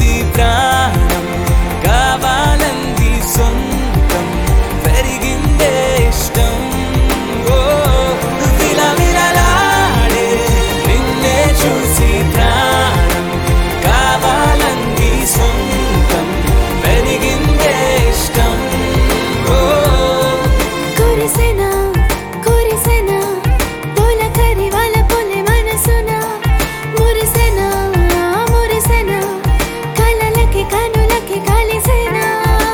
చూసి ప్రాణం కావాలంది సొంతం పెరిగిందే ఇష్టం ఓ విలవిలలాడే నిన్నే చూసి ప్రాణం కావాలంది సొంతం పెరిగిందే ఇష్టం ఓ కురిసెనా కురిసెనా తొలకరి వాళ్ళ పొలి మనసున మురిసెనా మురిసెనా కలలకి కనులకి కలిసెనా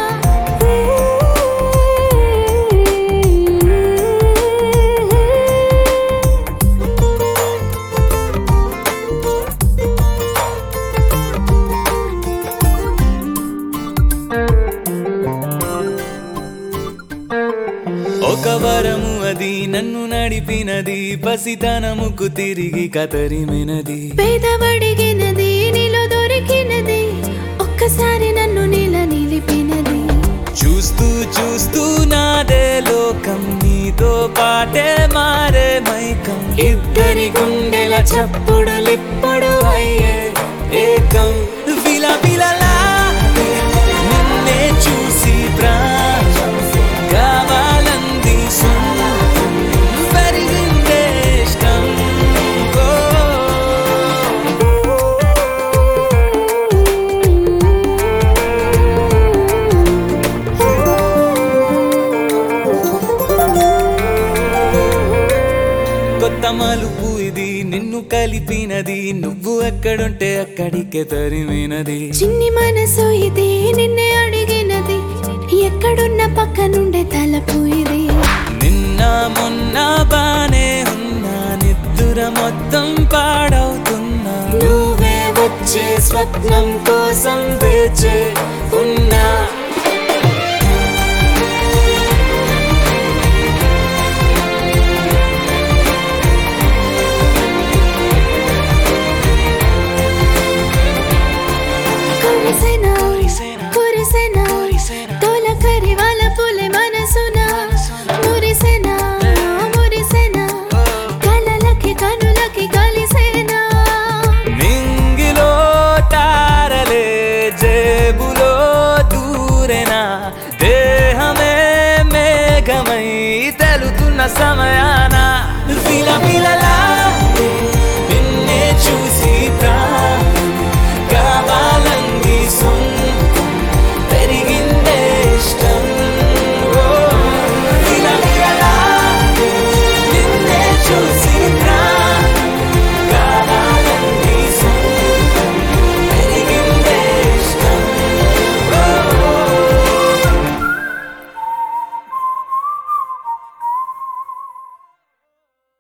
ఒక వరము అది నన్ను నడిపినది పసితనముకు తిరిగి కతరిమినది పేదవడిగినది నీలో దొరికినది ఒక్కసారి నన్ను నీల నిలిపినది చూస్తూ చూస్తూ నాదే లోకం నీతో పాటే మారే మైకం ఇద్దరి గుండెల చప్పుడులిప్పుడు అయ్యే ఏకం విలవిలలాడే నిన్నే చూసి ప్రాణం కావాలంది సొంతం పెరిగిందే ఇష్టం ఓ కొత్త మలుపు ఇది నిన్ను కలిపినది నువ్వు ఎక్కడుంటే అక్కడికే తరిమినది చిన్ని మనసు ఇది నిన్నే అడిగినది ఎక్కడున్న పక్క నుండే తలపు ఇది నిన్న మొన్న బానే ఉన్నా నిద్దుర మొత్తం పాడవుతున్నా నువ్వే వచ్చే స్వప్నం కోసం వేచే ఉన్నా కురిసెనా కురిసెనా, కురిసెనా కురిసెనా,